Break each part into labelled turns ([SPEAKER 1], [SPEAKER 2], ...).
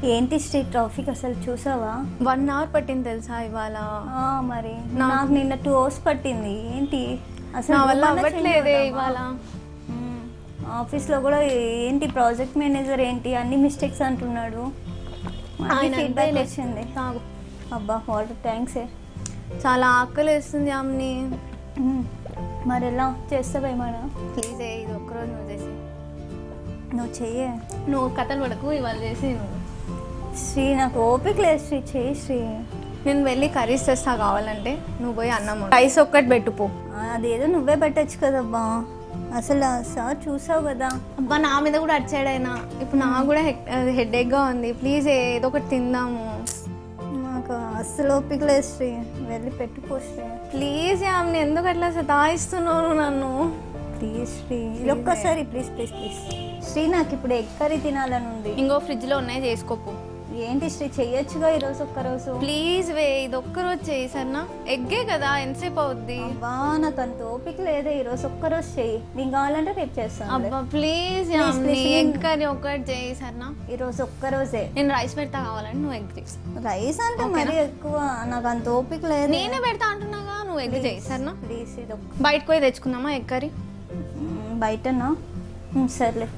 [SPEAKER 1] ఏంటి street traffic అసలు చూసావా
[SPEAKER 2] వన్ అవర్ పట్టింది తెలుసా ఇవాళ
[SPEAKER 1] ఆ, మరి
[SPEAKER 2] నా-
[SPEAKER 1] నాకు నిన్న టూ అవర్స్ పట్టింది ఏంటి
[SPEAKER 2] నా వల్ల
[SPEAKER 1] నువ్వన్నా
[SPEAKER 2] అవ్వట్లేదే
[SPEAKER 1] change
[SPEAKER 2] ఇవాళ
[SPEAKER 1] అవుతావా? మ్మ్. ఆఫీస్లో కూడా ఏంటి ప్రాజెక్ట్ మేనేజర్ ఏంటి అన్ని మిస్టేక్స్ అంటున్నాడు
[SPEAKER 2] ఆయన
[SPEAKER 1] ఫీడ్బ్యాక్
[SPEAKER 2] అంతేలే.
[SPEAKER 1] వచ్చింది
[SPEAKER 2] తాగు.
[SPEAKER 1] అబ్బా వాటర్ థ్యాంక్స్
[SPEAKER 2] చాలా ఆకలి వేస్తుంది అమ్మని
[SPEAKER 1] మరి ఎలా చేస్తావా ఏమైనా
[SPEAKER 2] ప్లీజ్ ఇది ఒక్కరోజు నువ్వు చేసి
[SPEAKER 1] నువ్వు చెయ్యే
[SPEAKER 2] నువ్వు కథలు పడకు ఇవాళ చేసి నువ్వు
[SPEAKER 1] శ్రీ నాకు ఓపిక లేదు శ్రీ చెయ్యి శ్రీ
[SPEAKER 2] నేను వెళ్ళి కర్రీస్ తెస్తా కావాలంటే నువ్వు పోయి అన్నం వండు. రైస్ ఒక్కటి పెట్టుపో
[SPEAKER 1] ఆ, అదేదో నువ్వే పెట్టచ్చు కదబ్బా అసలు ఆ సార్ చూసావు కదా
[SPEAKER 2] అబ్బా నా మీద కూడా అడిచాడు ఆయన ఇప్పుడు నాకు కూడా హెడ్ గా ఉంది ప్లీజ్ ఏదో ఒకటి తిందాము
[SPEAKER 1] నాకు అస్సలు ఓపిక లేదు శ్రీ వెళ్ళి పెట్టుకో శ్రీ
[SPEAKER 2] ప్లీజ్ యామ్ని ఎందుకు అట్లా సతాయిస్తున్నావు నన్ను
[SPEAKER 1] ప్లీజ్ శ్రీ ఇది ఒక్కసారి ప్లీజ్ ప్లీజ్ ప్లీజ్ శ్రీ నాకు ఇప్పుడు ఎగ్ కర్రీ తినాలని ఉంది
[SPEAKER 2] ఇంకో ఫ్రిడ్జ్ లో ఉన్నాయి చేసుకోపు
[SPEAKER 1] ఏంటి శ్రీ చెయ్యొచ్చుగా ఈరోజు ఒక్కరోజు
[SPEAKER 2] ప్లీజ్ వే ఇది ఒక్కరోజు చేయి సరేనా ఎగ్గే కదా ఎంతసేపు అవుద్ది
[SPEAKER 1] అబ్బా నాకు అంత ఓపిక లేదే ఈరోజు ఒక్కరోజు చెయ్యి నీకు కావాలంటే రేపు చేస్తాను
[SPEAKER 2] అబ్బా ప్లీజ్
[SPEAKER 1] Please,
[SPEAKER 2] యామ్ని
[SPEAKER 1] please,
[SPEAKER 2] ఎగ్
[SPEAKER 1] నేను-
[SPEAKER 2] కర్రీ ఒకటి చేయి సరేనా
[SPEAKER 1] ఈరోజు ఒక్కరోజే
[SPEAKER 2] నేను రైస్ పెడతా కావాలంటే నువ్వు ఎగ్ చేయి
[SPEAKER 1] రైస్ అంటే మరీ ఎక్కువ నాకు అంత ఓపిక లేదు
[SPEAKER 2] నేనే పెడతా అంటున్నాగా నువ్వు ఎగ్ చేయి సరేనా
[SPEAKER 1] ప్లీజ్ ఇది ఒక్క
[SPEAKER 2] బయటకు పోయి తెచ్చుకుందామా ఎగ్ కర్రీ
[SPEAKER 1] మ్, బయటనా మ్, సర్లే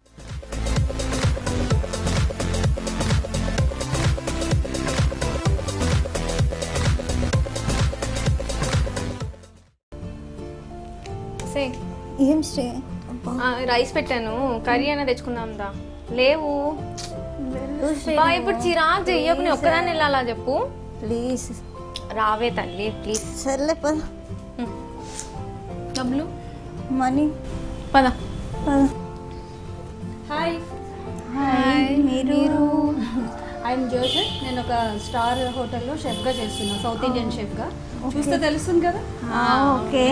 [SPEAKER 2] సే
[SPEAKER 1] ఏం శ్రీ అబ్బా
[SPEAKER 2] రైస్ పెట్టాను కర్రీ అయినా తెచ్చుకుందాం దా లేవు
[SPEAKER 1] వెళ్ళు శ్రీ
[SPEAKER 2] బా ఇప్పుడు చిరాకు చెయ్యకు నేను ఒక్కదాన్ని వెళ్ళాలా చెప్పు
[SPEAKER 1] ప్లీజ్
[SPEAKER 2] రావే తల్లి ప్లీజ్
[SPEAKER 1] సర్లే పద
[SPEAKER 2] డబ్బులు
[SPEAKER 1] మనీ
[SPEAKER 2] పద
[SPEAKER 1] పద
[SPEAKER 3] హాయ్
[SPEAKER 1] హాయ్ మీరు
[SPEAKER 3] ఐఎమ్ జోసెఫ్ నేను ఒక స్టార్ హోటల్లో షెఫ్గా చేస్తున్నా సౌత్ ఇండియన్ షెఫ్గా చూస్తే తెలుస్తుంది కదా
[SPEAKER 1] ఓకే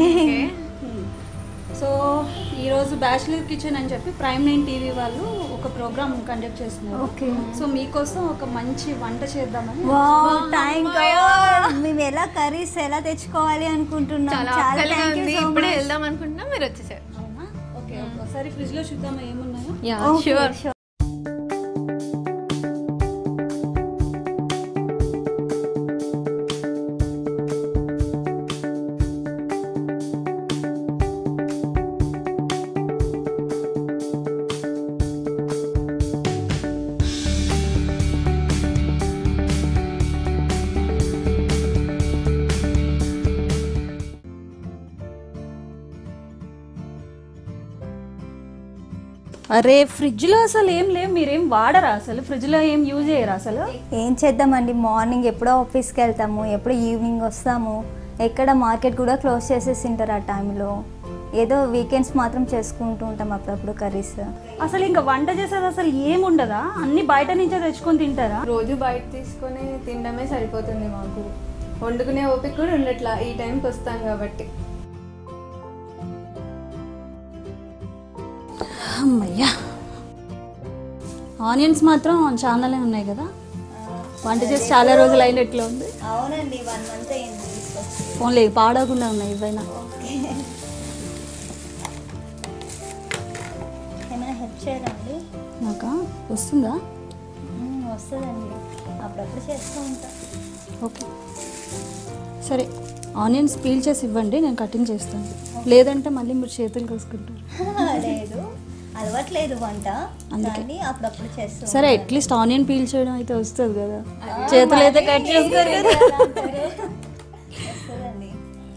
[SPEAKER 3] సో ఈరోజు బ్యాచిలర్ కిచెన్ అని చెప్పి ప్రైమ్ నైన్ టీవీ వాళ్ళు ఒక ప్రోగ్రామ్ కండక్ట్ చేస్తున్నారు
[SPEAKER 1] ఓకే
[SPEAKER 3] సో మీకోసం ఒక మంచి వంట చేద్దామని
[SPEAKER 1] వావ్ థ్యాంక్ గాడ్ మేము ఎలా కర్రీస్ ఎలా తెచ్చుకోవాలి అనుకుంటున్నాం
[SPEAKER 2] చాలా
[SPEAKER 1] చాలా
[SPEAKER 2] ఆకలిగా
[SPEAKER 1] థ్యాంక్
[SPEAKER 2] ఉంది
[SPEAKER 1] యూ సో
[SPEAKER 2] ఇప్పుడే
[SPEAKER 1] మచ్
[SPEAKER 2] వెళ్దాం అనుకుంటున్నా మీరు వచ్చేసారు
[SPEAKER 3] అవునా ఓకే ఒకసారి ఫ్రిడ్జ్లో చూద్దామా ఏమున్నాయో
[SPEAKER 2] యా
[SPEAKER 1] ఓకే
[SPEAKER 2] షూర్
[SPEAKER 1] షూర్
[SPEAKER 3] అరే ఫ్రిడ్జ్లో అసలు ఏం లేవు మీరేం వాడరా అసలు ఫ్రిడ్జ్లో ఏం యూజ్ చేయరా అసలు
[SPEAKER 1] ఏం చేద్దామండి మార్నింగ్ ఎప్పుడో ఆఫీస్కి వెళ్తాము ఎప్పుడో ఈవినింగ్ వస్తాము ఎక్కడ మార్కెట్ కూడా క్లోజ్ చేసేసి ఉంటారు ఆ టైంలో ఏదో వీకెండ్స్ మాత్రం చేసుకుంటూ ఉంటాం అప్పుడప్పుడు కర్రీస్
[SPEAKER 3] అసలు ఇంకా వంట చేసేది అసలు ఏం ఉండదా అన్ని బయట నుంచే తెచ్చుకొని తింటారా
[SPEAKER 2] రోజు బయట తీసుకొని తినడమే సరిపోతుంది మాకు వండుకునే ఓపిక కూడా ఉండట్లా ఈ టైంకి వస్తాం కాబట్టి
[SPEAKER 3] అమ్మయ్యా ఆనియన్స్ మాత్రం చాలానే ఉన్నాయి కదా వంట చేసి చాలా రోజులు అయినట్లు ఉంది
[SPEAKER 1] అవునండి వన్ మంత్ అయింది తీసుకొచ్చి
[SPEAKER 3] ఓన్లీ పాడకుండా ఉన్నాయి ఇవైనా
[SPEAKER 1] ఓకే ఏమైనా హెల్ప్ చేయరండి
[SPEAKER 3] నాకా వస్తుందా
[SPEAKER 1] మ్మ్, వస్తుందండి అప్పుడప్పుడు చేస్తూ ఉంటా
[SPEAKER 3] ఓకే సరే ఆనియన్స్ పీల్ చేసి ఇవ్వండి నేను కటింగ్ చేస్తాను లేదంటే మళ్ళీ మీరు చేతులు కోసుకుంటారు
[SPEAKER 1] లేదు అలవాట్లేదు వంట
[SPEAKER 3] అందుకే.
[SPEAKER 1] కానీ అప్పుడప్పుడు చేస్తూ
[SPEAKER 3] సరే అట్లీస్ట్ ఆనియన్ పీల్ చేయడం అయితే వస్తుంది కదా చేతులు అయితే కట్ చేసుకోరు కదా
[SPEAKER 1] వస్తుందండి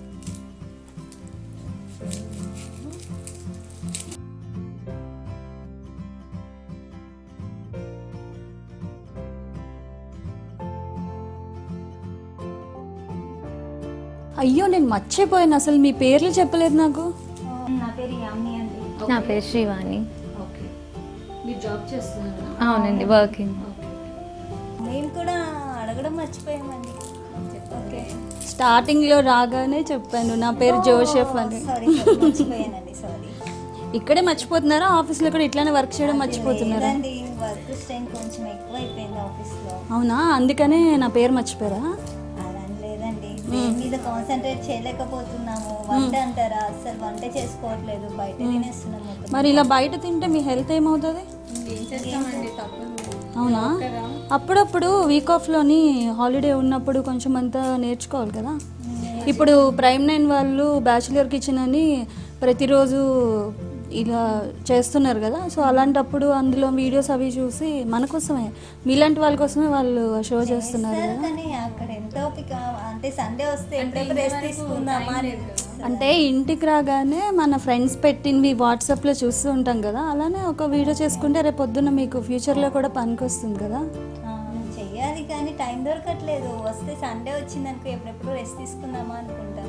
[SPEAKER 3] అయ్యో నేను మర్చిపోయాను అసలు మీ పేర్లు చెప్పలేదు నాకు
[SPEAKER 1] నా పేరు యామ్ని అండి
[SPEAKER 2] నా పేరు శ్రీవాణి
[SPEAKER 3] ఓకే మీరు జాబ్ చేస్తున్నారు
[SPEAKER 2] అవునండి వర్కింగ్
[SPEAKER 1] మేము కూడా అడగడం మర్చిపోయామండి ఓకే
[SPEAKER 3] స్టార్టింగ్లో రాగానే చెప్పాను నా పేరు జోసెఫ్ అని
[SPEAKER 1] సారీ మర్చిపోయానండి సారీ
[SPEAKER 3] ఇక్కడే మర్చిపోతున్నారా ఆఫీస్లో కూడా ఇట్లానే వర్క్ చేయడం మర్చిపోతున్నారా
[SPEAKER 1] లేదండి వర్క్ స్ట్రెయిన్ కొంచెం ఎక్కువ అయిపోయింది ఆఫీస్లో
[SPEAKER 3] అవునా అందుకనే నా పేరు మర్చిపోయారా
[SPEAKER 1] అలా అని లేదండి దేని మీద కాన్సన్ట్రేట్ చేయలేకపోతున్నాము వంట అంటారా అసలు వంట చేసుకోవట్లేదు బయట తినేస్తున్నాము మొత్తం.
[SPEAKER 3] మరి ఇలా బయట తింటే మీ హెల్త్ ఏమవుతుంది
[SPEAKER 2] ఏం చేస్తామండి తప్పదు
[SPEAKER 3] అవునా అప్పుడప్పుడు వీక్ ఆఫ్లోని హాలిడే ఉన్నప్పుడు కొంచెం అంతా నేర్చుకోవాలి కదా ఇప్పుడు ప్రైమ్ నైన్ వాళ్ళు బ్యాచులర్ కిచెన్ అని ప్రతిరోజు ఇలా చేస్తున్నారు కదా సో అలాంటప్పుడు అందులో వీడియోస్ అవి చూసి మన కోసమే మీలాంటి వాళ్ళ కోసమే వాళ్ళు షో చేస్తున్నారు
[SPEAKER 1] చేస్తారు
[SPEAKER 3] కదా
[SPEAKER 1] కానీ అక్కడ ఎంత ఓపిక అంటే సండే వస్తే ఎప్పుడెప్పుడు రెస్ట్ తీసుకుందామా అని
[SPEAKER 3] అంటే ఇంటికి రాగానే మన ఫ్రెండ్స్ పెట్టినవి వాట్సాప్లో చూస్తూ ఉంటాం కదా అలానే ఒక వీడియో చేసుకుంటే రేపు పొద్దున్న మీకు ఫ్యూచర్లో కూడా పనికి వస్తుంది కదా
[SPEAKER 1] ఆ, చెయ్యాలి కానీ టైం దొరకట్లేదు వస్తే సండే వచ్చిందనుకో ఎప్పుడెప్పుడు రెస్ట్ తీసుకుందామా అనుకుంటాము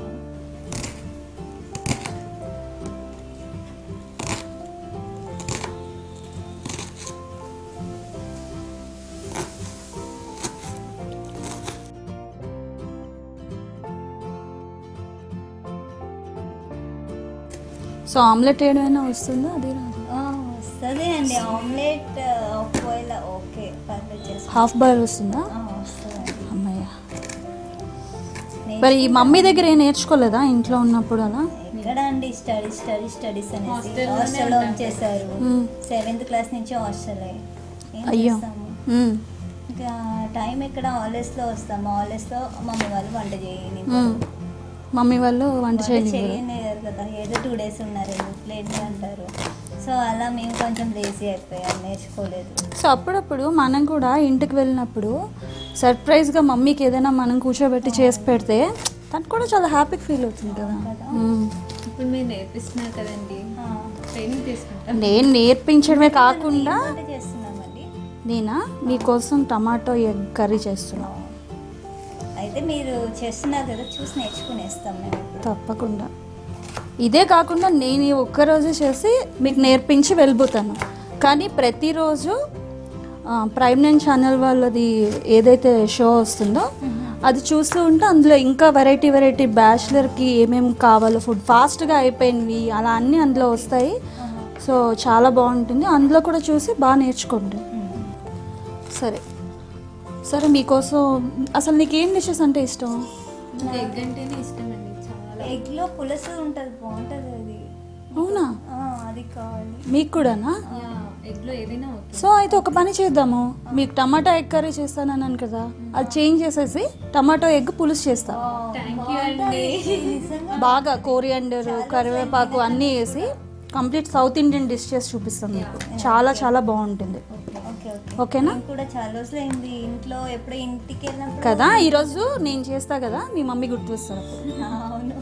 [SPEAKER 3] సో ఆమ్లెట్ వేయడమైనా వస్తుందా అది రాదు
[SPEAKER 1] ఆ, వస్తుంది అండి ఆమ్లెట్ ఒకవేళ ఓకే పర్ఫెక్ట్ చేస్తాం
[SPEAKER 3] హాఫ్ బాయిల్ వస్తుందా
[SPEAKER 1] వస్తుందండి
[SPEAKER 3] అమ్మయ్య మరి ఈ మమ్మీ దగ్గర ఏం నేర్చుకోలేదా ఇంట్లో ఉన్నప్పుడు అలా
[SPEAKER 1] ఎక్కడ అండి స్టడీ స్టడీ స్టడీస్ అనేసి హాస్టల్లో ఉంచేశారు
[SPEAKER 3] మ్మ్.
[SPEAKER 1] సెవెంత్ క్లాస్ నుంచి హాస్టలే ఏం
[SPEAKER 3] అయ్యో
[SPEAKER 1] చేస్తాము
[SPEAKER 3] మ్మ్.
[SPEAKER 1] ఇంకా టైం ఎక్కడ హాలిడేస్లో వస్తాము హాలిడేస్లో మమ్మీ వాళ్ళు వంట చేయని
[SPEAKER 3] మ్మ్. మమ్మీ వాళ్ళు వంట చేయండి
[SPEAKER 1] చేయలేరు కదా ఏదో టూ డేస్ ఉన్నారు లేట్ అంటారు సో అలా మేము కొంచెం లేజీ అయిపోయాం నేర్చుకోలేదు
[SPEAKER 3] సో అప్పుడప్పుడు మనం కూడా ఇంటికి వెళ్ళినప్పుడు సర్ప్రైజ్గా మమ్మీకి ఏదైనా మనం కూర్చోబెట్టి చేసి పెడితే తను కూడా చాలా హ్యాపీగా ఫీల్ అవుతుంది కదా మ్మ్.
[SPEAKER 2] ఇప్పుడు మీరు నేర్పిస్తున్నారు కదండి
[SPEAKER 1] ఆ,
[SPEAKER 2] ట్రైనింగ్ తీసుకుంటాం
[SPEAKER 3] నేను నేర్పించడమే కాకుండా
[SPEAKER 1] వంట చేస్తున్నామండి
[SPEAKER 3] నేనా మీకోసం టమాటో ఎగ్ కర్రీ చేస్తున్నాను
[SPEAKER 1] అయితే మీరు చేస్తున్నారు కదా చూసి నేర్చుకునేస్తాం మేము ఇప్పుడు
[SPEAKER 3] తప్పకుండా ఇదే కాకుండా నేను ఈ ఒక్కరోజు చేసి మీకు నేర్పించి వెళ్ళిపోతాను కానీ ప్రతిరోజు ఆ, ప్రైమ్ నైన్ ఛానల్ వాళ్ళది ఏదైతే షో వస్తుందో అది చూస్తూ ఉంటే అందులో ఇంకా వెరైటీ వెరైటీ బ్యాచులర్కి ఏమేమి కావాలో ఫుడ్ ఫాస్ట్గా అయిపోయినవి అలా అన్నీ అందులో వస్తాయి సో చాలా బాగుంటుంది అందులో కూడా చూసి బాగా నేర్చుకోండి సరే సరే మీకోసం అసలు నీకు ఏం డిషెస్ అంటే ఇష్టం
[SPEAKER 2] ఎగ్ అంటేనే ఇష్టం అండి చాలా
[SPEAKER 1] ఎగ్లో పులుసు ఉంటుంది బాగుంటుంది అది
[SPEAKER 3] అవునా
[SPEAKER 1] ఆ, అది కావాలి
[SPEAKER 3] మీకు కూడానా
[SPEAKER 2] ఎగ్లో ఏదైనా ఓకే
[SPEAKER 3] సో అయితే ఒక పని చేద్దాము మీకు టమాటా ఎగ్ కర్రీ చేస్తానన్నాను కదా అది చేంజ్ చేసేసి టమాటో ఎగ్ పులుసు చేస్తా
[SPEAKER 2] థ్యాంక్ యూ అండి
[SPEAKER 1] నిజంగా
[SPEAKER 3] బాగా కోరియండర్ కరివేపాకు అన్నీ వేసి కంప్లీట్ సౌత్ ఇండియన్ డిష్ చేసి చూపిస్తాం మీకు చాలా చాలా బాగుంటుంది
[SPEAKER 1] ఓకే ఓకే
[SPEAKER 3] ఓకేనా
[SPEAKER 1] నేను కూడా చాలా రోజులైంది ఇంట్లో ఎప్పుడో ఇంటికి వెళ్ళినప్పుడు
[SPEAKER 3] కదా ఈరోజు నేను చేస్తా కదా మీ మమ్మీ గుర్తొస్తారు అప్పుడు
[SPEAKER 1] అవును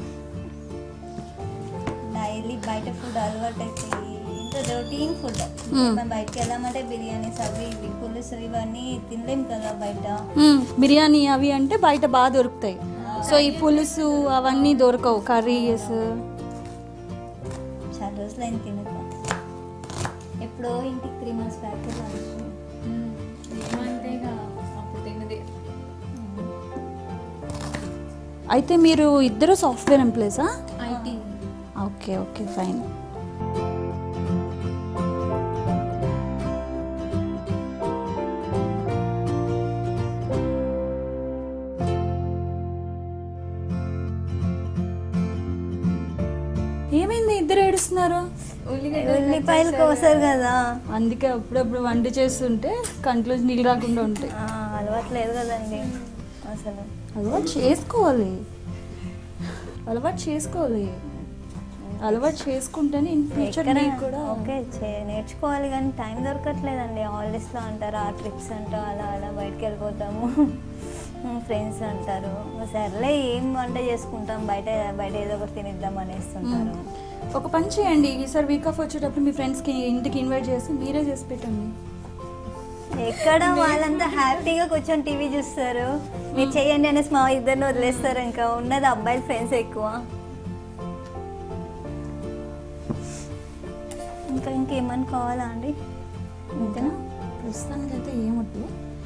[SPEAKER 1] డైలీ బయట ఫుడ్ అలవాటు అయిపోయి ఇంకా రొటీన్ ఫుడ్ మనం బయటకు వెళ్ళామంటే బిర్యానీస్ అవి ఇవి పులుసు ఇవన్నీ తినలేం కదా బయట
[SPEAKER 3] మ్మ్, బిర్యానీ అవి అంటే బయట బాగా దొరుకుతాయి సో ఈ పులుసు అవన్నీ దొరకవు కర్రీస్
[SPEAKER 1] చాలా రోజులైంది తినక ఎప్పుడో ఇంటికి త్రీ మంత్స్ బ్యాక్
[SPEAKER 2] అంటే ఇక అప్పుడు తిన్నది
[SPEAKER 3] అయితే మీరు ఇద్దరు సాఫ్ట్వేర్ ఎంప్లాయీసా
[SPEAKER 2] ఐటీ
[SPEAKER 3] ఓకే ఓకే ఫైన్ ఏమైంది ఇద్దరు ఏడుస్తున్నారు
[SPEAKER 1] ఉల్లిపాయలు కోసారు కదా
[SPEAKER 3] అందుకే అప్పుడప్పుడు వంట చేస్తుంటే కంట్లో నీళ్ళు రాకుండా ఉంటాయి
[SPEAKER 1] ఆ, అలవాటు లేదు కదండి అసలు
[SPEAKER 3] అలవాటు చేసుకోవాలి అలవాటు చేసుకోవాలి అలవాటు చేసుకుంటేనే ఇన్ ఫ్యూచర్
[SPEAKER 1] ఎక్కడ
[SPEAKER 3] నీకు కూడా
[SPEAKER 1] ఓకే చే- నేర్చుకోవాలి కానీ టైం దొరకట్లేదండి హాలిడేస్లో అంటారు ఆ ట్రిప్స్ అంటూ అలా అలా బయటకు వెళ్ళిపోతాము ఫ్రెండ్స్ అంటారు సర్లే ఏం వంట చేసుకుంటాం బయట బయట ఏదో ఒకటి తినిద్దాం అనేస్తుంటారు
[SPEAKER 3] ఒక పని చేయండి ఈసారి వీక్ ఆఫ్ వచ్చేటప్పుడు మీ ఫ్రెండ్స్కి ఇంటికి ఇన్వైట్ చేసి మీరే చేసి పెట్టండి
[SPEAKER 1] ఎక్కడ వాళ్ళంతా హ్యాపీగా కూర్చొని టీవీ చూస్తారు మీరు చెయ్యండి అనేసి మా ఇద్దరిని వదిలేస్తారు ఇంకా ఉన్నది అబ్బాయిల ఫ్రెండ్స్ ఎక్కువ ఇంకా ఇంకేమని కావాలా అండి
[SPEAKER 3] అంతేనా ప్రస్తుతానికి అయితే ఏమొద్దు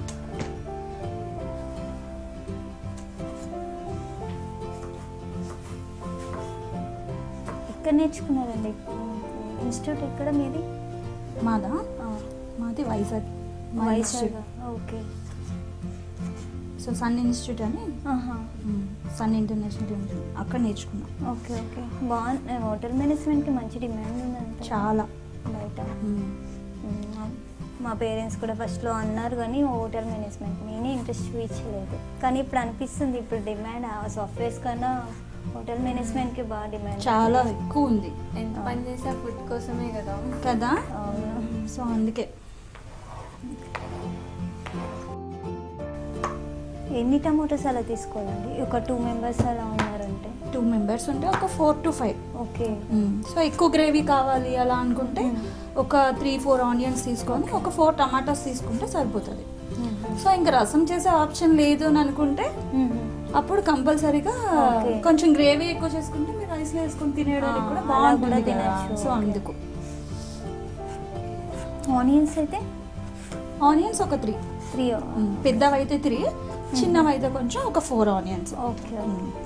[SPEAKER 1] ఎక్కడ నేర్చుకున్నారండి ఇన్స్టిట్యూట్ ఎక్కడ మీది
[SPEAKER 3] మాదా
[SPEAKER 1] ఆ,
[SPEAKER 3] మాది వైజాగ్ మా
[SPEAKER 1] Vizag
[SPEAKER 3] institute
[SPEAKER 1] okay
[SPEAKER 3] so Sun institute అని
[SPEAKER 1] ఆహా.
[SPEAKER 3] సన్ ఇంటర్నేషనల్ ఇన్స్టిట్యూట్ అక్కడ నేర్చుకున్నాం
[SPEAKER 1] ఓకే ఓకే బాగుంది హోటల్ మేనేజ్మెంట్కి మంచి డిమాండ్ ఉందంట
[SPEAKER 3] చాలా
[SPEAKER 1] బయట
[SPEAKER 3] మ్మ్.
[SPEAKER 1] మ్మ్. మా పేరెంట్స్ కూడా ఫస్ట్లో అన్నారు కానీ హోటల్ మేనేజ్మెంట్ నేనే ఇంట్రెస్ట్ చూపించలేదు కానీ ఇప్పుడు అనిపిస్తుంది ఇప్పుడు డిమాండ్ సాఫ్ట్వేర్స్ కన్నా హోటల్ మేనేజ్మెంట్కి బాగా డిమాండ్
[SPEAKER 3] చాలా ఎక్కువ ఉంది
[SPEAKER 2] ఎంత పని చేసా ఫుడ్ కోసమే కదా
[SPEAKER 3] కదా
[SPEAKER 1] అవును
[SPEAKER 3] సో అందుకే
[SPEAKER 1] ఎన్ని టమోటాస్ అలా తీసుకోవాలండి ఒక టూ మెంబర్స్ అలా ఉన్నారంటే
[SPEAKER 3] టూ మెంబర్స్ ఉంటే ఒక four to five
[SPEAKER 1] okay
[SPEAKER 3] so ఎక్కువ గ్రేవీ కావాలి అలా అనుకుంటే ఒక త్రీ ఫోర్ ఆనియన్స్ తీసుకొని ఒక ఫోర్ టమాటాస్ తీసుకుంటే సరిపోతుంది సో ఇంకా రసం చేసే ఆప్షన్ లేదు అని అనుకుంటే అప్పుడు కంపల్సరీగా
[SPEAKER 1] Okay.
[SPEAKER 3] కొంచెం గ్రేవీ ఎక్కువ చేసుకుంటే మీరు రైస్లో వేసుకొని తినేయడానికి
[SPEAKER 1] ఆ,
[SPEAKER 3] కూడా
[SPEAKER 1] అలా
[SPEAKER 3] బాగుంటుంది
[SPEAKER 1] కూడా
[SPEAKER 3] కదా.
[SPEAKER 1] తినొచ్చు.
[SPEAKER 3] So
[SPEAKER 1] Okay.
[SPEAKER 3] అందుకు
[SPEAKER 1] ఆనియన్స్ అయితే
[SPEAKER 3] ఆనియన్స్ ఒక త్రీ
[SPEAKER 1] త్రీ
[SPEAKER 3] పెద్దవైతే త్రీ చిన్నవైతే కొంచెం ఒక ఫోర్ ఆనియన్స్
[SPEAKER 1] ఓకే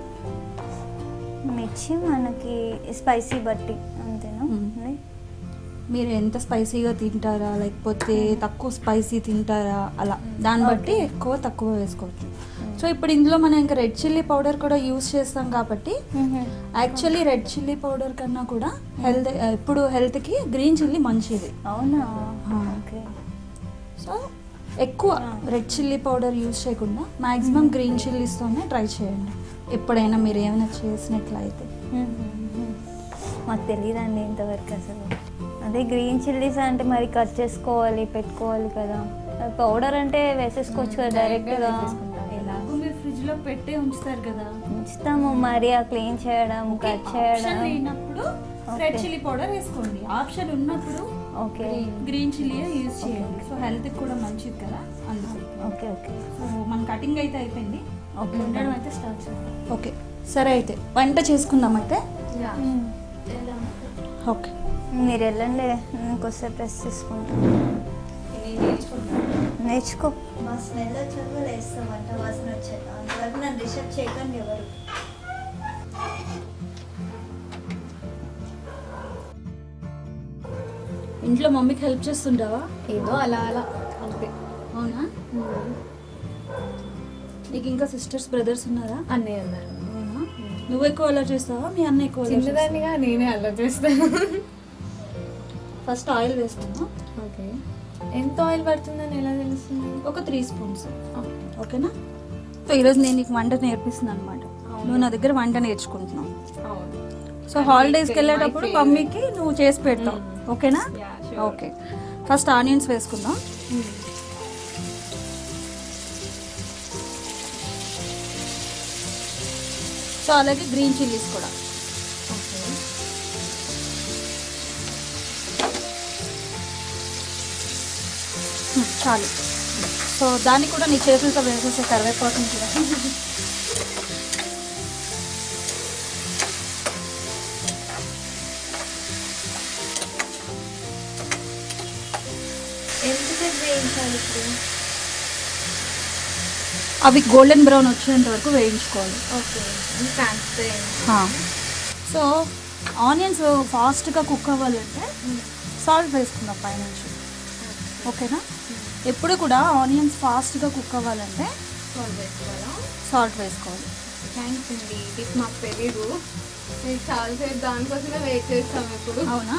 [SPEAKER 1] మిర్చి మనకి స్పైసీ బట్టి అంతేనా
[SPEAKER 3] మ్మ్.
[SPEAKER 1] అండి?
[SPEAKER 3] మీరు ఎంత స్పైసీగా తింటారా లేకపోతే తక్కువ స్పైసీ తింటారా అలా దాన్ని బట్టి
[SPEAKER 1] Okay.
[SPEAKER 3] ఎక్కువ తక్కువ వేసుకోవచ్చు సో ఇప్పుడు ఇందులో మనం ఇంకా రెడ్ చిల్లీ పౌడర్ కూడా యూస్ చేస్తాం కాబట్టి
[SPEAKER 1] మ్మ్.
[SPEAKER 3] యాక్చువల్లీ రెడ్ చిల్లీ పౌడర్ కన్నా కూడా హెల్త్ ఇప్పుడు హెల్త్కి గ్రీన్ చిల్లీ మంచిది
[SPEAKER 1] అవునా
[SPEAKER 3] ఆ.
[SPEAKER 1] ఓకే
[SPEAKER 3] సో ఎక్కువ
[SPEAKER 1] ఆ.
[SPEAKER 3] రెడ్ చిల్లీ పౌడర్ యూస్ చేయకుండా మ్యాక్సిమం గ్రీన్ చిల్లీస్తోనే ట్రై చేయండి ఎప్పుడైనా మీరు ఏమైనా చేసినట్లయితే
[SPEAKER 1] మ్మ్. మ్మ్. మాకు తెలియదండి ఇంతవరకు అసలు అదే గ్రీన్ చిల్లీస్ అంటే మరి కట్ చేసుకోవాలి పెట్టుకోవాలి కదా పౌడర్ అంటే వేసేసుకోవచ్చు కదా డైరెక్ట్గా
[SPEAKER 3] ఎలాగో మీరు ఫ్రిడ్జ్ లో పెట్టే ఉంచుతారు కదా
[SPEAKER 1] ఉంచుతాము మరి ఆ క్లీన్ చేయడం కట్
[SPEAKER 3] ఆప్షన్
[SPEAKER 1] చేయడం
[SPEAKER 3] లేనప్పుడు రెడ్
[SPEAKER 1] Okay.
[SPEAKER 3] చిల్లీ పౌడర్ వేసుకోండి ఆప్షన్ ఉన్నప్పుడు
[SPEAKER 1] ఓకే
[SPEAKER 3] గ్రీన్ చిల్లీ యూస్ చేయండి సో హెల్త్ కూడా మంచిది కదా అందుకే
[SPEAKER 1] ఓకే ఓకే
[SPEAKER 3] సో మన కటింగ్ అయితే అయిపోయింది
[SPEAKER 1] Okay.
[SPEAKER 3] ఉండడం అయితే స్టార్ట్ చేద్దాం ఓకే సరే అయితే వంట చేసుకుందాం అయితే
[SPEAKER 1] మ్మ్.
[SPEAKER 3] ఓకే
[SPEAKER 1] మీరు వెళ్ళండి ఇంకొస్తే ప్రెస్ తీసుకుంటాను నేర్చుకో మా స్మెల్ వచ్చాక వేస్తాం వంట వాసన వచ్చాక అంతవరకు నన్ను డిస్టర్బ్ చేయకండి ఎవరు
[SPEAKER 3] ఇంట్లో మమ్మీకి హెల్ప్ చేస్తుంటావా
[SPEAKER 2] ఏదో అలా అలా అంతే
[SPEAKER 3] అవునా నీకు ఇంకా సిస్టర్స్ బ్రదర్స్ ఉన్నారా
[SPEAKER 2] అన్నయ్య అన్నారు
[SPEAKER 3] అవునా నువ్వు ఎక్కువ అలా చేస్తావా మీ అన్న ఎక్కువ అల్లరి చేస్తాడా?
[SPEAKER 2] చిన్నదానిగా నేనే అలా చేస్తాను
[SPEAKER 3] ఫస్ట్ ఆయిల్ వేస్తున్నా
[SPEAKER 2] ఓకే ఎంత ఆయిల్ పడుతుందని ఎలా తెలుస్తుంది
[SPEAKER 3] ఒక త్రీ స్పూన్స్ ఓకేనా సో ఈరోజు నేను నీకు వంట నేర్పిస్తున్నాను అనమాట
[SPEAKER 2] అవును.
[SPEAKER 3] నువ్వు నా దగ్గర వంట నేర్చుకుంటున్నావు
[SPEAKER 2] అవును
[SPEAKER 3] సో
[SPEAKER 2] అది
[SPEAKER 3] హాలిడేస్కి
[SPEAKER 2] my
[SPEAKER 3] వెళ్ళేటప్పుడు
[SPEAKER 2] favorite.
[SPEAKER 3] మమ్మీకి నువ్వు చేసి పెడతావు
[SPEAKER 2] Mm.
[SPEAKER 3] ఓకేనా
[SPEAKER 2] Yeah, sure.
[SPEAKER 3] Okay first onions వేసుకుందాం సో అలాగే గ్రీన్ చిల్లీస్ కూడా
[SPEAKER 2] ఓకే
[SPEAKER 3] Hmm, చాలు సో దాన్ని కూడా నీ చేతులతో వేసేసే కరివేపాకు కూడా
[SPEAKER 1] ఎంతసేపు వేయించాలి ఇప్పుడు
[SPEAKER 3] అవి గోల్డెన్ బ్రౌన్ వచ్చేంత వరకు వేయించుకోవాలి
[SPEAKER 1] ఓకే
[SPEAKER 2] ట్రాన్స్పరెంట్
[SPEAKER 3] సో ఆనియన్స్ ఫాస్ట్గా కుక్ అవ్వాలంటే సాల్ట్ వేసుకుందాం పైనుంచి ఓకేనా ఎప్పుడు కూడా ఆనియన్స్ ఫాస్ట్గా కుక్ అవ్వాలంటే
[SPEAKER 2] సాల్వ్ చేసుకోవాలా
[SPEAKER 3] సాల్ట్ వేసుకోవాలి
[SPEAKER 2] థ్యాంక్స్ అండి ఇది మాకు తెలీదు మేము చాలాసేపు దానికోసమే వెయిట్ చేస్తాం ఎప్పుడు
[SPEAKER 3] అవునా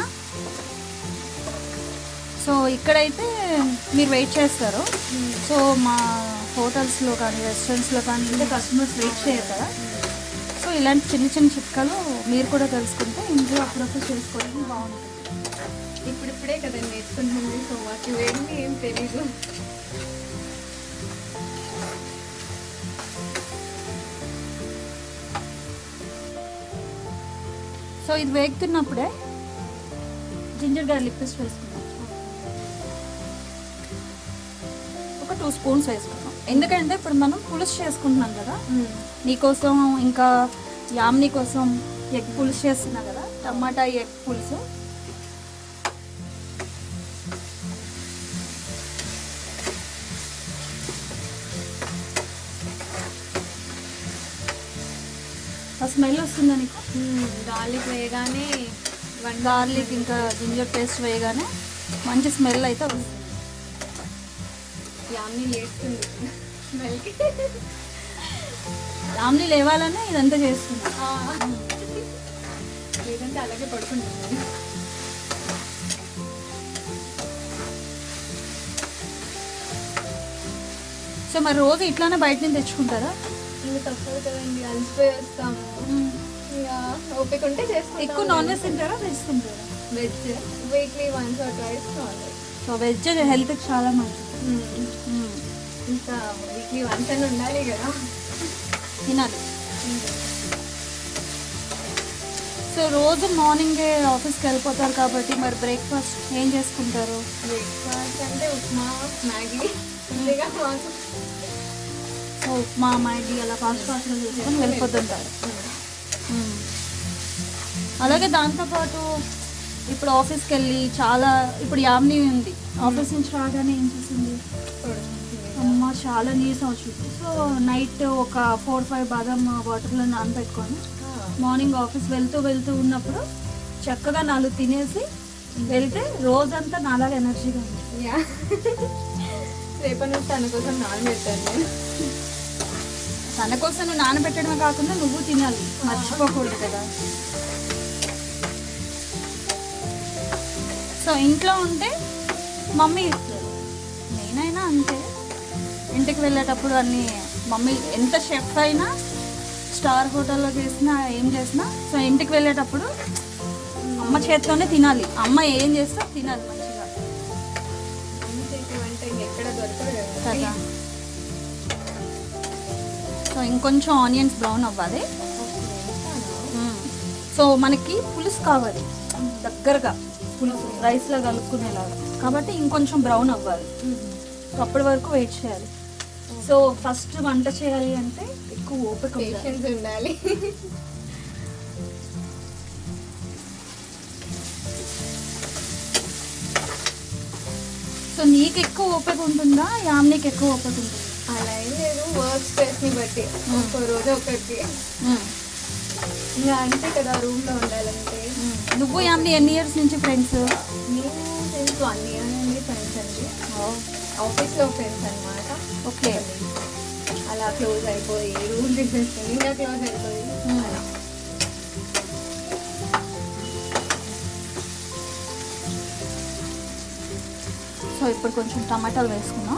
[SPEAKER 3] సో ఇక్కడైతే మీరు వెయిట్ చేస్తారు సో మా హోటల్స్లో కానీ రెస్టారెంట్స్లో కానీ ఇంటే కస్టమర్స్ వెయిట్ చేయరు కదా సో ఇలాంటి చిన్న చిన్న చిట్కాలు మీరు కూడా తెలుసుకుంటే ఇంట్లో అప్పుడప్పుడు చేసుకోవడానికి బాగుంటుంది
[SPEAKER 2] ఇప్పుడిప్పుడే కదా నేర్చుకుంటుంది సో మాకు ఇవేమి ఏం తెలీదు
[SPEAKER 3] సో ఇది వేగుతున్నప్పుడే జింజర్ గార్లిక్ పేస్ట్ వేసుకుందాం ఒక టూ స్పూన్స్ వేసుకుందాం ఎందుకంటే ఇప్పుడు మనం పులుసు చేసుకుంటున్నాం కదా నీకోసం ఇంకా యామ్ని కోసం ఎగ్ పులుసు చేస్తున్నా కదా టమాటా ఎగ్ పులుసు ఆ స్మెల్ వస్తుందా నీకు
[SPEAKER 2] గార్లిక్ వేయగానే వన్
[SPEAKER 3] గార్లిక్ ఇంకా జింజర్ పేస్ట్ వేయగానే మంచి స్మెల్ అయితే వస్తుంది
[SPEAKER 2] యామ్ని లేస్తుంది స్మెల్కి
[SPEAKER 3] యామ్ని లేవాలనే ఇదంతా చేస్తుంది
[SPEAKER 2] లేదంటే అలాగే పడుకుంటుంది
[SPEAKER 3] సో మరి రోజు ఇట్లానే బయట నుంచి తెచ్చుకుంటారా
[SPEAKER 2] ఇంకా తప్పదు కదండి అలసిపోయి వస్తాము ఇంకా ఓపిక ఉంటే చేసుకుంటాం
[SPEAKER 3] ఎక్కువ నాన్ వెజ్ తింటారా వెజ్ తింటారా
[SPEAKER 2] veg weekly once or twice non veg
[SPEAKER 3] so veg హెల్త్కి చాలా మంచిది
[SPEAKER 2] ఇంకా వీక్లీ వన్స్ అని ఉండాలి కదా
[SPEAKER 3] తినాలి సో రోజు మార్నింగే ఆఫీస్కి వెళ్ళిపోతారు కాబట్టి మరి బ్రేక్ఫాస్ట్ ఏం చేసుకుంటారు
[SPEAKER 2] బ్రేక్ఫాస్ట్ అంటే ఉప్మా మ్యాగీ ఇంతేగా మాకు
[SPEAKER 3] సో ఉప్మా మైడి అలా ఫాస్ట్ ఫాస్ట్గా చేసుకొని వెళ్ళిపోతుంటారు మ్మ్. అలాగే దాంతోపాటు ఇప్పుడు ఆఫీస్కి వెళ్ళి చాలా ఇప్పుడు యామ్ని ఉంది ఆఫీస్ నుంచి రాగానే ఏం చేసింది అమ్మ చాలా నీరసం వచ్చింది సో నైట్ ఒక ఫోర్ ఫైవ్ బాదం వాటర్లో నానబెట్టుకొని మార్నింగ్ ఆఫీస్ వెళ్తూ వెళ్తూ ఉన్నప్పుడు చక్కగా నాలుగు తినేసి వెళ్తే రోజంతా నాలాగా ఎనర్జీగా ఉంది
[SPEAKER 2] యా రేపటి నుంచి తన కోసం నానబెట్టాను నేను
[SPEAKER 3] తన కోసం నువ్వు నానబెట్టడమే కాకుండా నువ్వు తినాలి మర్చిపోకూడదు కదా సో ఇంట్లో ఉంటే మమ్మీ ఇస్తారు నేనైనా అంతే ఇంటికి వెళ్ళేటప్పుడు అన్నీ మమ్మీ ఎంత షెఫ్ అయినా స్టార్ హోటల్లో చేసినా ఏం చేసినా సో ఇంటికి వెళ్ళేటప్పుడు అమ్మ చేత్తోనే తినాలి అమ్మ ఏం చేస్తా తినాలి మంచిగా
[SPEAKER 2] అమ్మ చేతి వంట ఇంకెక్కడ దొరకదు కదా
[SPEAKER 3] కదా సో ఇంకొంచెం ఆనియన్స్ బ్రౌన్ అవ్వాలి మ్మ్. సో మనకి పులుసు కావాలి దగ్గరగా పులుసు రైస్లో కలుపుకునేలాగా కాబట్టి ఇంకొంచెం బ్రౌన్ అవ్వాలి సో అప్పటి వరకు వెయిట్ చేయాలి సో ఫస్ట్ వంట చేయాలి అంటే ఎక్కువ ఓపిక ఉండాలి.
[SPEAKER 2] పేషెన్స్ ఉండాలి
[SPEAKER 3] సో నీకు ఎక్కువ ఓపిక ఉంటుందా యామ్నీకి ఎక్కువ ఓపిక ఉంటుందా
[SPEAKER 2] అలా ఏం లేదు వర్క్ స్ట్రెస్ ని బట్టి ఒక్కో రోజు ఒకటి
[SPEAKER 3] మ్మ్.
[SPEAKER 2] ఇంకా అంతే కదా రూమ్ లో ఉండాలంటే
[SPEAKER 3] మ్మ్. నువ్వు యామ్ని ఎన్ని ఇయర్స్ నుంచి ఫ్రెండ్స్
[SPEAKER 2] నేను సిన్స్ వన్ ఇయర్ నుండి ఫ్రెండ్స్ అండి ఆఫీస్ లో ఫ్రెండ్స్ అన్నమాట
[SPEAKER 3] ఓకే
[SPEAKER 2] అలా క్లోజ్ అయిపోయి రూమ్ తీసేసుకుని ఇంకా క్లోజ్ అయిపోయి
[SPEAKER 3] మ్మ్.
[SPEAKER 2] అలా
[SPEAKER 3] సో ఇప్పుడు కొంచెం టమాటాలు వేసుకున్నాం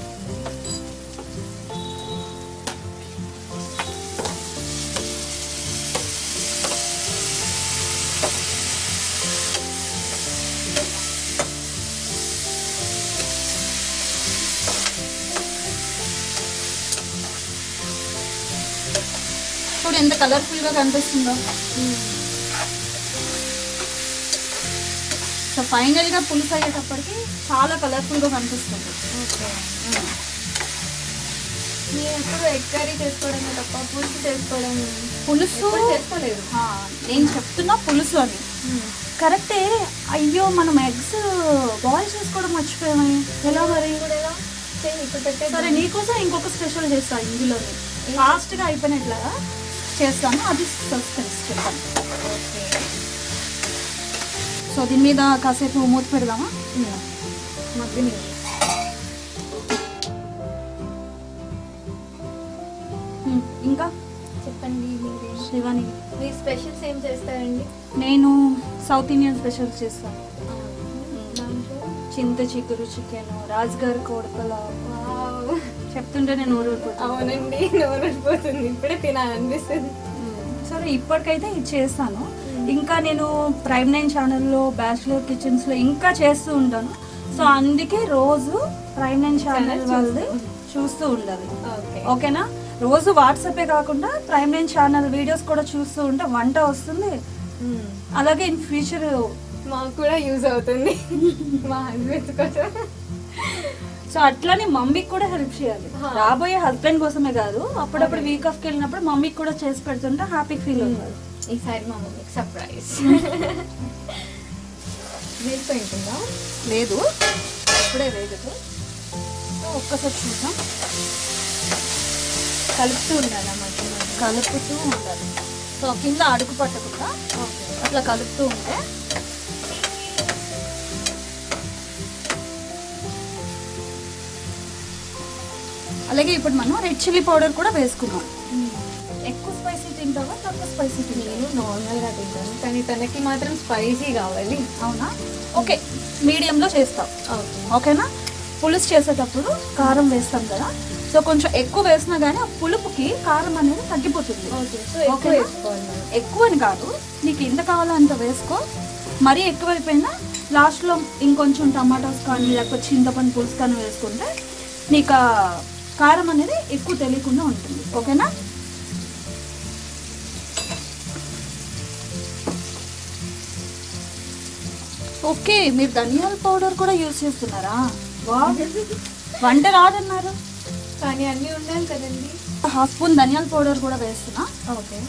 [SPEAKER 3] ఇప్పుడు ఎంత కలర్ఫుల్గా కనిపిస్తుందో సో ఫైనల్గా పులుసు అయ్యేటప్పటికి చాలా కలర్ఫుల్గా కనిపిస్తుంది
[SPEAKER 2] నేను ఎప్పుడు ఎగ్ కర్రీ చేసుకోవడమే తప్ప పులుసు చేసుకోవడం
[SPEAKER 3] పులుసు
[SPEAKER 2] ఎప్పుడు చేసుకోలేదు
[SPEAKER 3] ఆ, నేను చెప్తున్నా పులుసు అని కరెక్టే అయ్యో మనం ఎగ్స్ బాయిల్ చేసుకోవడం మర్చిపోయామే ఎలా మరి
[SPEAKER 2] కూడా ఎలా? చేయి, ఇప్పుడు పెట్టేద్దాం.
[SPEAKER 3] సరే నీకోసం ఇంకొక స్పెషల్ చేస్తాను ఇందులోనే ఫాస్ట్గా అయిపోయినట్లుగా చేస్తాను అది సస్పెన్స్ చెప్తాను
[SPEAKER 2] ఓకే.
[SPEAKER 3] సో దీని మీద కాసేపు మూత పెడదామా
[SPEAKER 2] మగ్గని
[SPEAKER 3] ఉమ్, ఇంకా
[SPEAKER 2] చెప్పండి మీరేం
[SPEAKER 3] శివాని
[SPEAKER 2] మీ స్పెషల్స్ ఏం చేస్తారండి
[SPEAKER 3] నేను సౌత్ ఇండియన్ స్పెషల్స్ చేస్తాను
[SPEAKER 2] దాంట్లో
[SPEAKER 3] చింత చిగురు చికెన్ రాజ్గారి కోడకల
[SPEAKER 2] వావ్.
[SPEAKER 3] చెప్తుంటే నేను ఊరూరిపోతాను
[SPEAKER 2] అవునండి నోరైపోతుంది ఇప్పుడే తినాలనిపిస్తుంది
[SPEAKER 3] సరే ఇప్పటికైతే ఇది చేస్తాను ఇంకా నేను ప్రైమ్ నైన్ ఛానల్లో బ్యాచులర్ కిచెన్స్లో ఇంకా చేస్తూ ఉంటాను సో అందుకే రోజు ప్రైమ్ నైన్ ఛానల్ వాళ్ళది చూస్తూ ఉండాలి
[SPEAKER 2] ఓకే
[SPEAKER 3] ఓకేనా రోజు వాట్సాపే కాకుండా ప్రైమ్ నైన్ ఛానల్ వీడియోస్ కూడా చూస్తూ ఉంటే వంట వస్తుంది అలాగే ఇన్ ఫ్యూచర్
[SPEAKER 2] మాకు కూడా యూజ్ అవుతుంది మా హస్బెండ్ కోసం
[SPEAKER 3] సో అట్లానే మమ్మీకి కూడా హెల్ప్ చేయాలి
[SPEAKER 2] హా.
[SPEAKER 3] రాబోయే హస్బెండ్ కోసమే కాదు అప్పుడప్పుడు వీక్ ఆఫ్కి వెళ్ళినప్పుడు మమ్మీకి కూడా చేసి పెడుతుంటే హ్యాపీ ఫీల్ అవుతుంది
[SPEAKER 2] ఈసారి మా మమ్మీకి సర్ప్రైజ్ వేసిపోయింటుందా
[SPEAKER 3] లేదు ఇప్పుడే వేగదు సో ఒక్కసారి చూద్దాం
[SPEAKER 2] కలుపుతూ ఉండాలా మధ్య మధ్య
[SPEAKER 3] కలుపుతూ ఉండాలి సో కింద అడుగు పట్టకుండా అట్లా కలుపుతూ ఉంటే అలాగే ఇప్పుడు మనం రెడ్ చిల్లీ పౌడర్ కూడా వేసుకున్నాం ఎక్కువ స్పైసీ తింటావా తక్కువ స్పైసీ తింటావా
[SPEAKER 2] నేను నార్మల్గా తింటాను కానీ తనకి మాత్రం స్పైసీ కావాలి
[SPEAKER 3] అవునా ఓకే మీడియంలో చేస్తాం
[SPEAKER 2] ఓకే
[SPEAKER 3] ఓకేనా పులుసు చేసేటప్పుడు కారం వేస్తాం కదా సో కొంచెం ఎక్కువ వేసినా కానీ ఆ పులుపుకి కారం అనేది తగ్గిపోతుంది
[SPEAKER 2] ఓకే సో ఎక్కువ
[SPEAKER 3] ఓకేనా?
[SPEAKER 2] వేసుకోవాలి మనం.
[SPEAKER 3] ఎక్కువ అని కాదు నీకు ఎంత కావాలో అంత వేసుకో మరీ ఎక్కువైపోయినా లాస్ట్లో ఇంకొంచెం టమాటాస్ కానీ లేకపోతే చింతపండు పులుసు కానీ వేసుకుంటే నీకు ఆ కారం అనేది ఎక్కువ తెలియకుండా ఉంటుంది ఓకేనా ఓకే మీరు ధనియాల పౌడర్ కూడా యూజ్ చేస్తున్నారా వా వంట రాదన్నారు
[SPEAKER 2] కానీ అన్నీ ఉండాలి కదండి
[SPEAKER 3] హాఫ్ స్పూన్ ధనియాల పౌడర్ కూడా వేస్తున్నా
[SPEAKER 2] ఓకే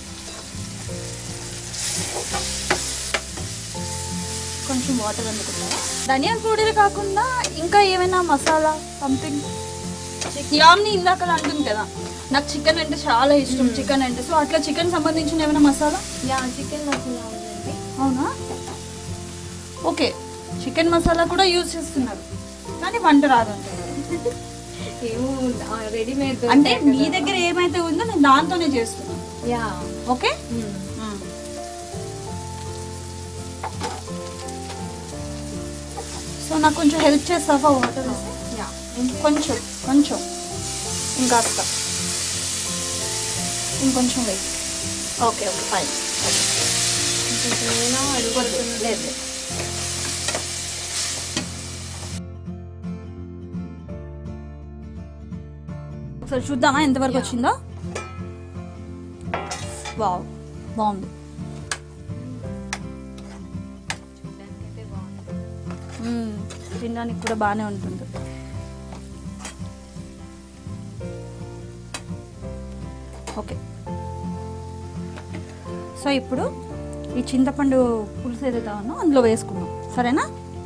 [SPEAKER 3] కొంచెం వాటర్ అందుకుంటారా ధనియాల పౌడర్ కాకుండా ఇంకా ఏమైనా మసాలా సంథింగ్ యామ్ని ఇందాక అంటుంది కదా నాకు చికెన్ అంటే చాలా ఇష్టం చికెన్ అంటే సో అట్లా చికెన్ సంబంధించిన ఏమైనా మసాలా
[SPEAKER 2] యా చికెన్ మసాలా ఉందండి
[SPEAKER 3] అవునా ఓకే చికెన్ మసాలా కూడా యూజ్ చేస్తున్నారు కానీ వంట రాదు అంటున్నారు
[SPEAKER 2] ఏమో రెడీమేడ్
[SPEAKER 3] అంటే మీ దగ్గర ఏమైతే ఉందో నేను దాంతోనే చేస్తున్నాను
[SPEAKER 2] యా
[SPEAKER 3] ఓకే సో నాకు కొంచెం హెల్ప్ చేస్తావా వాటర్ వేసి
[SPEAKER 2] యా
[SPEAKER 3] కొంచెం కొంచెం ఇంకాస్త ఇంకొంచెం వెయిట్ ఓకే ఓకే ఫైన్
[SPEAKER 2] నేను అడుగుతున్నా
[SPEAKER 3] లేదు లేదు. ఒకసారి చూద్దామా ఎంతవరకు
[SPEAKER 2] Yeah.
[SPEAKER 3] వచ్చిందో వావ్ బాగుంది
[SPEAKER 2] చూడ్డానికైతే బాగుంది
[SPEAKER 3] మ్మ్. తినడానికి కూడా బాగానే ఉంటుంది ఓకే సో ఇప్పుడు ఈ చింతపండు పులుసు ఏదైతే ఉన్నో అందులో వేసుకుందాం సరేనా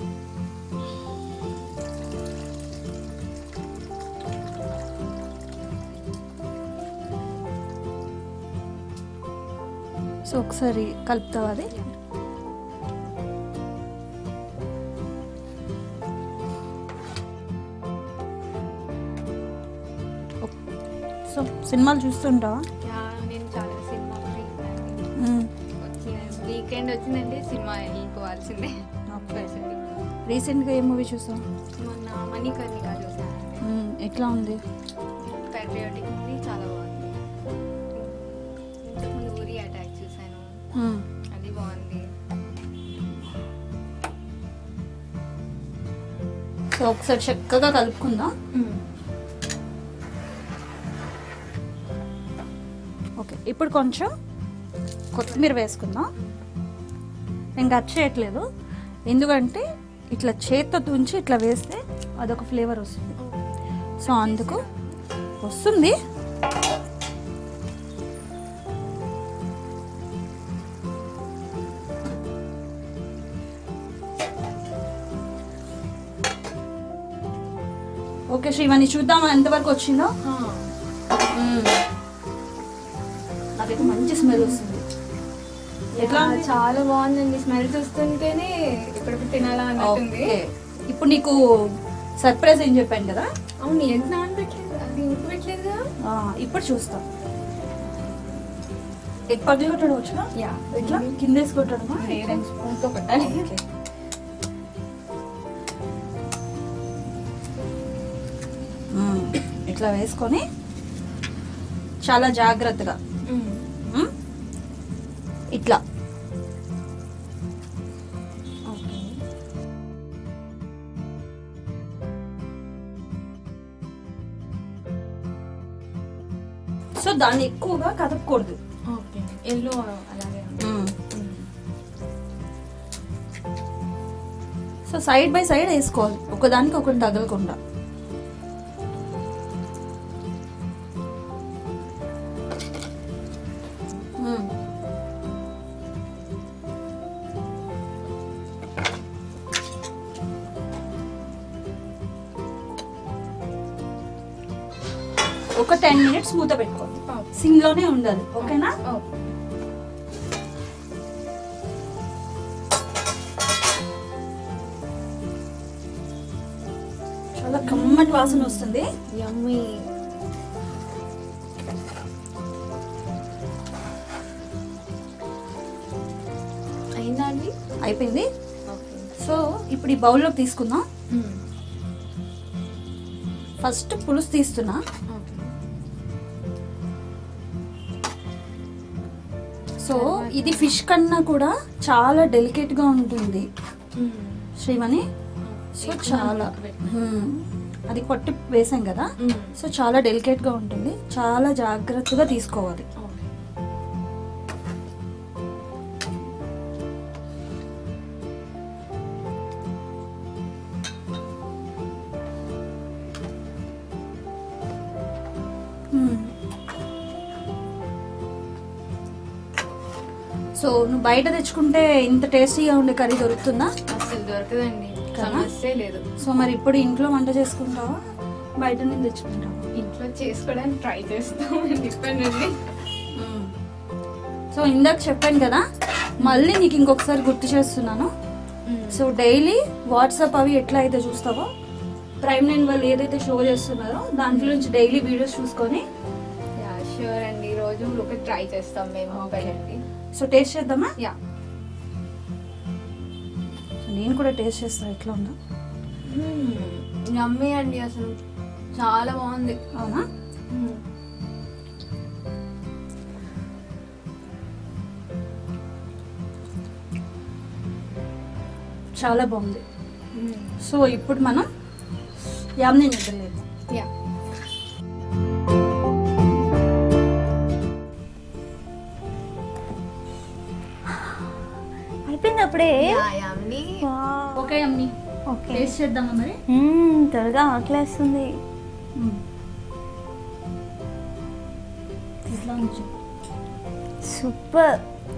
[SPEAKER 3] సో ఒకసారి కలుపుతావు అది సో సినిమాలు చూస్తుంటావా
[SPEAKER 2] యా నేను చాలా సినిమా
[SPEAKER 3] మ్మ్.
[SPEAKER 2] వచ్చిన వీకెండ్ వచ్చిందంటే సినిమా వెళ్ళిపోవాల్సిందే
[SPEAKER 3] ఓకే రీసెంట్గా ఏ మూవీ చూసావు
[SPEAKER 2] మొన్న మణికర్ణిక చూసాను
[SPEAKER 3] మ్మ్. ఎట్లా ఉంది
[SPEAKER 2] ప్యాట్రియాటిక్ ఉంది చాలా బాగుంది ఇంతకుముందు ఊరి అటాక్ చూసాను
[SPEAKER 3] మ్మ్.
[SPEAKER 2] అది బాగుంది
[SPEAKER 3] సో ఒకసారి చక్కగా కలుపుకుందాం ఓకే ఇప్పుడు కొంచెం కొత్తిమీర వేసుకుందాం నేను కట్ చేయట్లేదు ఎందుకంటే ఇట్లా చేత్తో తుంచి ఇట్లా వేస్తే అదొక ఫ్లేవర్ వస్తుంది సో అందుకు వస్తుంది ఓకే శ్రీవాణి చూద్దామా ఎంతవరకు వచ్చిందో మ్మ్. నాకైతే మంచి స్మెల్ వస్తుంది ఎట్లా
[SPEAKER 2] యా,
[SPEAKER 3] ఉంది?
[SPEAKER 2] చాలా బాగుందండి స్మెల్ చూస్తుంటేనే ఇప్పుడప్పుడు తినాలా అన్నట్టుంది
[SPEAKER 3] ఓకే ఇప్పుడు నీకు సర్ప్రైజ్ ఏం చెప్పాను కదా
[SPEAKER 2] అవును ఎంత నానబెట్టలేదు అది ఉడకబెట్టలేదుగా
[SPEAKER 3] ఆ, ఇప్పుడు చూస్తాం ఎగ్ పగిలి కొట్టడం వచ్చా
[SPEAKER 2] యా
[SPEAKER 3] ఎట్లా కింద వేసి కొట్టడమా
[SPEAKER 2] లేదండి స్పూన్తో కొట్టాలి
[SPEAKER 3] ఓకే. మ్మ్. ఇట్లా వేసుకొని చాలా జాగ్రత్తగా మ్మ్? ఇట్లా
[SPEAKER 2] ఓకే
[SPEAKER 3] సో దాన్ని ఎక్కువగా కదపకూడదు
[SPEAKER 2] ఓకే ఎల్లో అలాగే ఉంది
[SPEAKER 3] సో సైడ్ బై సైడ్ వేసుకోవాలి ఒకదానికి ఒకటి తగలకుండా మ్మ్. ఒక టెన్ మినిట్స్ మూత పెట్టుకోండి
[SPEAKER 2] ఓకే.
[SPEAKER 3] సిమ్ లోనే ఉండాలి ఓకేనా
[SPEAKER 2] ఓకే
[SPEAKER 3] చాలా కమ్మటి వాసన వస్తుంది
[SPEAKER 2] యమ్మీ అయిందా అండి
[SPEAKER 3] అయిపోయింది
[SPEAKER 2] ఓకే
[SPEAKER 3] సో ఇప్పుడు ఈ బౌల్లోకి తీసుకుందాం ఫస్ట్ పులుసు తీస్తున్నా సో ఇది ఫిష్ కన్నా కూడా చాలా డెలికేట్ గా ఉంటుంది శ్రీమణి సో చాలా మ్మ్. అది కొట్టి వేసాం కదా సో చాలా డెలికేట్ గా ఉంటుంది చాలా జాగ్రత్తగా తీసుకోవాలి మ్మ్. సో నువ్వు బయట తెచ్చుకుంటే ఇంత టేస్టీగా ఉండే కర్రీ దొరుకుతుందా
[SPEAKER 2] అసలు దొరకదండి
[SPEAKER 3] కదా?
[SPEAKER 2] సమస్య లేదు
[SPEAKER 3] సో మరి ఇప్పుడు ఇంట్లో వంట చేసుకుంటావా బయట నుంచి తెచ్చుకుంటావా
[SPEAKER 2] ఇంట్లో చేసుకోవడానికి ట్రై చేస్తామండి ఇప్పటి నుండి
[SPEAKER 3] సో ఇందాక చెప్పాను కదా మళ్ళీ నీకు ఇంకొకసారి గుర్తు చేస్తున్నాను సో డైలీ వాట్సాప్ అవి ఎట్లా అయితే చూస్తావో ప్రైమ్ నైన్ వాళ్ళు ఏదైతే షో చేస్తున్నారో దాంట్లో నుంచి డైలీ వీడియోస్ చూసుకొని
[SPEAKER 2] యా షూర్ అండి ఈ రోజు ఒక ట్రై చేస్తాం మేము ఒకటి
[SPEAKER 3] సో టేస్ట్ చేద్దామా
[SPEAKER 2] యా
[SPEAKER 3] సో నేను కూడా టేస్ట్ చేస్తాను ఎట్లా ఉందో
[SPEAKER 2] యమ్మీ అండి అసలు చాలా బాగుంది
[SPEAKER 3] అవునా చాలా బాగుంది సో ఇప్పుడు మనం యామ్ని నిద్రలేదు
[SPEAKER 2] యా
[SPEAKER 1] అయిపోయింది అప్పుడే
[SPEAKER 2] యా యమ్మీ
[SPEAKER 3] ఓకే అమ్మి
[SPEAKER 1] ఓకే
[SPEAKER 3] టేస్ట్ చేద్దామా మరి
[SPEAKER 1] త్వరగా ఆకలేస్తుంది
[SPEAKER 3] ఇట్లా ఉంచు
[SPEAKER 1] super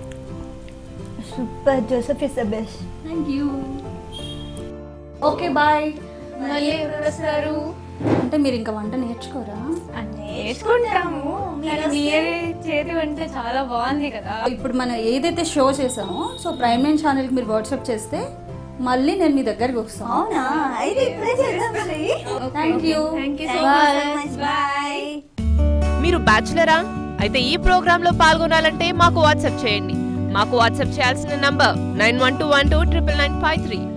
[SPEAKER 1] super Joseph is the best
[SPEAKER 3] thank you okay bye
[SPEAKER 2] మళ్ళీ ఎవరు వస్తారు
[SPEAKER 3] అంటే మీరు ఇంకా వంట నేర్చుకోరా
[SPEAKER 2] నేర్చుకుంటాము కానీ మీరే చేతి వంట చాలా బాగుంది కదా
[SPEAKER 3] ఇప్పుడు మనం ఏదైతే షో చేసామో సో ప్రైమ్ నైన్ ఛానల్కి మీరు వాట్సాప్ చేస్తే మళ్ళీ నేను మీ దగ్గరికి వస్తాను
[SPEAKER 1] అవునా అయితే ఇప్పుడే చేద్దాం మరి
[SPEAKER 3] thank you
[SPEAKER 2] thank you so
[SPEAKER 1] Thank you so
[SPEAKER 2] much
[SPEAKER 1] much. Bye.
[SPEAKER 4] మీరు బ్యాచులరా అయితే ఈ ప్రోగ్రాంలో పాల్గొనాలంటే మాకు వాట్సాప్ చేయండి మాకు వాట్సాప్ చేయాల్సిన number nine one two one two triple nine five three